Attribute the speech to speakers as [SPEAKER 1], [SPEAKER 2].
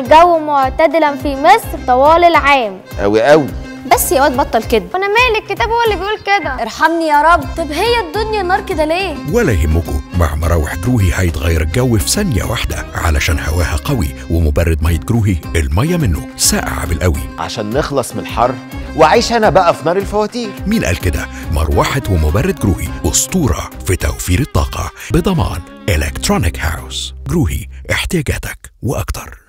[SPEAKER 1] الجو معتدلا في مصر طوال العام
[SPEAKER 2] قوي قوي
[SPEAKER 3] بس يا واد بطل كده
[SPEAKER 1] وانا مالي الكتاب هو اللي بيقول كده
[SPEAKER 3] ارحمني يا رب طب هي الدنيا نار كده ليه
[SPEAKER 4] ولا يهمكم مع مراوح جروهي هيتغير الجو في ثانية واحدة علشان هواها قوي ومبرد مية جروهي المية منه ساقعة بالقوي
[SPEAKER 2] عشان نخلص من الحر وعيش انا بقى في نار الفواتير
[SPEAKER 4] مين قال كده؟ مروحة ومبرد جروهي أسطورة في توفير الطاقة بضمان إلكترونيك هاوس جروهي احتياجاتك وأكتر